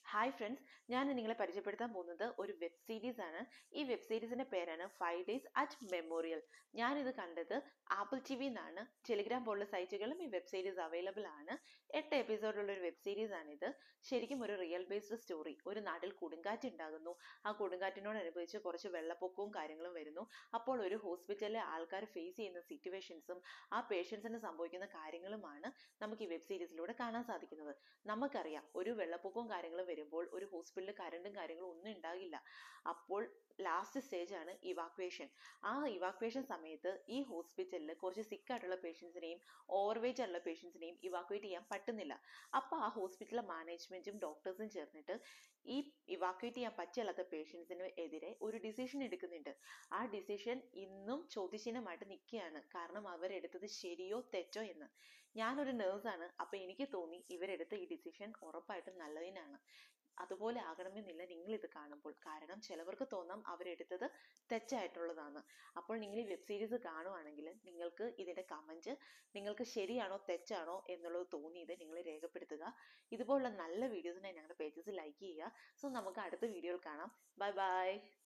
hi friends ഞാൻ നിങ്ങളെ പരിചയപ്പെടുത്താൻ പോകുന്നത് ഒരു വെബ് സീരീസ് ആണ് ഈ വെബ് സീരീസിന്റെ പേരാണ് ഫൈവ് ഡേയ്സ് അറ്റ് മെമ്മോറിയൽ ഞാനിത് കണ്ടത് ആപ്പിൾ ടി വി എന്നാണ് ടെലിഗ്രാം പോലുള്ള സൈറ്റുകളും ഈ വെബ് സീരീസ് അവൈലബിൾ ആണ് എട്ട് എപ്പിസോഡുള്ള ഒരു വെബ് സീരീസ് ആണിത് ശരിക്കും ഒരു റിയൽ ബേസ്ഡ് സ്റ്റോറി ഒരു നാട്ടിൽ കൊടുങ്കാറ്റ് ഉണ്ടാകുന്നു ആ കൊടുങ്കാറ്റിനോടനുബന്ധിച്ച് കുറച്ച് വെള്ളപ്പൊക്കവും കാര്യങ്ങളും വരുന്നു അപ്പോൾ ഒരു ഹോസ്പിറ്റലിലെ ആൾക്കാർ ഫേസ് ചെയ്യുന്ന സിറ്റുവേഷൻസും ആ പേഷ്യൻസിന് സംഭവിക്കുന്ന കാര്യങ്ങളുമാണ് നമുക്ക് ഈ വെബ് സീരീസിലൂടെ കാണാൻ സാധിക്കുന്നത് നമുക്കറിയാം ഒരു വെള്ളപ്പൊക്കവും കാര്യങ്ങളും വരുമ്പോൾ ഒരു ഹോസ്പിറ്റലിൽ കറണ്ടും കാര്യങ്ങളും ഒന്നും ഉണ്ടാകില്ല അപ്പോൾ ലാസ്റ്റ് സ്റ്റേജ് ആണ് ഇവാക്വേഷൻ ആ ഇവാക്വേഷൻ സമയത്ത് ഈ ഹോസ്പിറ്റലിൽ കുറച്ച് സിക്ക് ആയിട്ടുള്ള പേഷ്യൻസിനെയും ഓവർവെയിറ്റ് ആയിട്ടുള്ള പേഷ്യൻസിനെയും ഇവാക്വേറ്റ് ചെയ്യാൻ പറ്റുന്നില്ല അപ്പോൾ ആ ഹോസ്പിറ്റലിലെ മാനേജ്മെന്റും ഡോക്ടേഴ്സും ചേർന്നിട്ട് ഈ ഇവാക്വേറ്റ് ചെയ്യാൻ പറ്റില്ലാത്ത പേഷ്യൻസിന് എതിരെ ഒരു ഡിസിഷൻ എടുക്കുന്നുണ്ട് ആ ഡിസിഷൻ ഇന്നും ചോദ്യചിഹ്നമായിട്ട് നിൽക്കുകയാണ് കാരണം അവരെടുത്തത് ശരിയോ തെറ്റോ എന്ന് ഞാനൊരു നേഴ്സാണ് അപ്പോൾ എനിക്ക് തോന്നി ഇവരെടുത്ത ഈ ഡിസിഷൻ ഉറപ്പായിട്ടും നല്ലതിനാണ് അതുപോലെ ആകണമെന്നില്ല നിങ്ങൾ ഇത് കാണുമ്പോൾ കാരണം ചിലവർക്ക് തോന്നാം അവരെടുത്തത് തെറ്റായിട്ടുള്ളതാണ് അപ്പോൾ നിങ്ങൾ ഈ വെബ് സീരീസ് കാണുവാണെങ്കിൽ നിങ്ങൾക്ക് ഇതിന്റെ കമന്റ് നിങ്ങൾക്ക് ശരിയാണോ തെറ്റാണോ എന്നുള്ളത് തോന്നിയത് നിങ്ങൾ രേഖപ്പെടുത്തുക ഇതുപോലുള്ള നല്ല വീഡിയോസിനായി ഞങ്ങളുടെ പേജസ് ലൈക്ക് ചെയ്യുക സോ നമുക്ക് അടുത്ത വീഡിയോയിൽ കാണാം ബൈ ബൈ